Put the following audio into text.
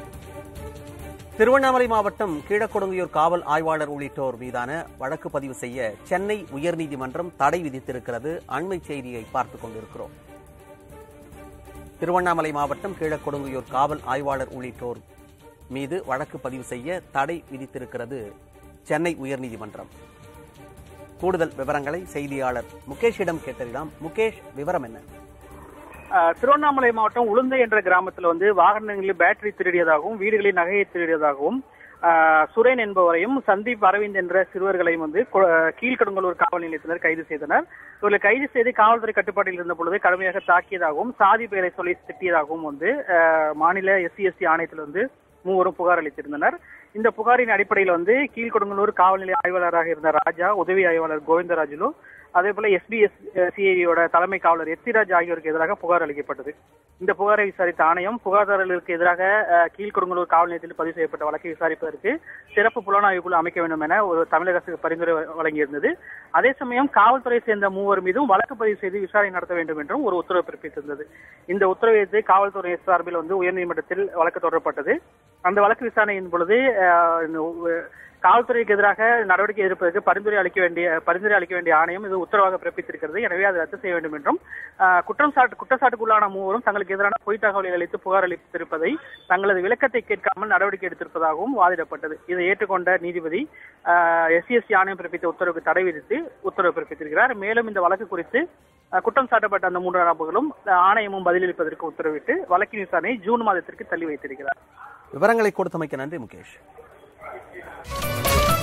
திருவண்ணாமலை மாவட்டம் கீழக்கொடுங்கையூர் காவல் ஆய்வாளர் உள்ளிட்டோர் மீதான வழக்கு பதிவு செய்ய சென்னை உயர்நீதிமன்றம் தடை விதித்திருக்கிறது அண்மை செய்தியை பார்த்துக் கொண்டிருக்கிறோம் திருவண்ணாமலை மாவட்டம் கீழக்கொடுங்கையூர் காவல் ஆய்வாளர் உள்ளிட்டோர் மீது வழக்கு பதிவு செய்ய தடை விதித்திருக்கிறது சென்னை உயர்நீதிமன்றம் கூடுதல் விவரங்களை செய்தியாளர் முகேஷிடம் கேட்டறியலாம் முகேஷ் விவரம் என்ன ஆஹ் திருவண்ணாமலை மாவட்டம் உளுந்தை என்ற கிராமத்துல வந்து வாகனங்களில் பேட்டரி திருடியதாகவும் வீடுகளில் நகையை திருடியதாகவும் ஆஹ் சுரேன் என்பவரையும் சந்தீப் அரவிந்த் என்ற சிறுவர்களையும் வந்து கொ- கீழ்கடுங்கலூர் காவல் நிலையத்தினர் கைது செய்தனர் இவர்களை கைது செய்து காவல்துறை கட்டுப்பாட்டில் இருந்த பொழுது கடுமையாக தாக்கியதாகவும் சாதி பெயரை சொல்லி திட்டியதாகவும் வந்து ஆஹ் மாநில எஸ்சி எஸ்டி ஆணையத்தில் வந்து மூவரும் புகார் அளித்திருந்தனர் இந்த புகாரின் அடிப்படையில் வந்து கீழ்கொடுங்கலூர் காவல் நிலைய ஆய்வாளராக இருந்த ராஜா உதவி ஆய்வாளர் கோவிந்தராஜுலு அதே போல எஸ்பிஎஸ் சிஐடியோட தலைமை காவலர் எத்திராஜ் ஆகியோருக்கு எதிராக புகார் அளிக்கப்பட்டது இந்த புகாரை விசாரித்த ஆணையம் புகார்தாரர்களுக்கு எதிராக அஹ், கீழ்கொடுங்கலூர் காவல் நிலையத்தில் பதிவு செய்யப்பட்ட வழக்கை விசாரிப்பதற்கு சிறப்பு புலனாய்வு குழு அமைக்க வேண்டும் என ஒரு தமிழக அரசுக்கு பரிந்துரை வ- வழங்கியிருந்தது அதே சமயம் காவல்துறை சேர்ந்த மூவர் மீதும் வழக்கு பதிவு செய்து விசாரணை நடத்த வேண்டும் என்றும் ஒரு உத்தரவு பிறப்பித்திருந்தது இந்த உத்தரவை எதிர்த்து காவல்துறை சார்பில் வந்து உயர்நீதிமன்றத்தில் வழக்கு தொடரப்பட்டது அந்த வழக்கு விசாரணையின் பொழுது அஹ், இந்த உ- காவல்துறைக்கு எதிராக நடவடிக்கை எடுப்பதற்கு பரிந்துரை அளிக்க வேண்டிய பரிந்துரை அளிக்க வேண்டிய ஆணையம் இது உத்தரவாக பிறப்பித்திருக்கிறது எனவே அதை ரத்து செய்ய வேண்டும் என்றும் ஆஹ், குற்றம் சாட்டு குற்றச்சாட்டுக்குள்ளான மூவரும் தங்களுக்கு எதிரான பொய் தகவலை அளித்து புகார் அளித்திருப்பதை தங்களது விளக்கத்தை கேட்காமல் நடவடிக்கை எடுத்திருப்பதாகவும் வாதிடப்பட்டது இதை ஏற்றுக்கொண்ட நீதிபதி எஸ்சிஎஸ்டி ஆணையம் பிறப்பித்த உத்தரவுக்கு தடை விதித்து உத்தரவு பிறப்பித்திருக்கிறார் மேலும் இந்த வழக்கு குறித்து ஆஹ், குற்றம் சாட்டப்பட்ட அந்த மூன்று நபர்களும் ஆஹ், ஆணையமும் பதிலளிப்பதற்கு உத்தரவிட்டு வழக்கின் விசாரணை ஜூன் மாதத்திற்கு தள்ளி வைத்திருக்கிறார் விவரங்களை கொடுத்தமைக்க நன்றி முகேஷ்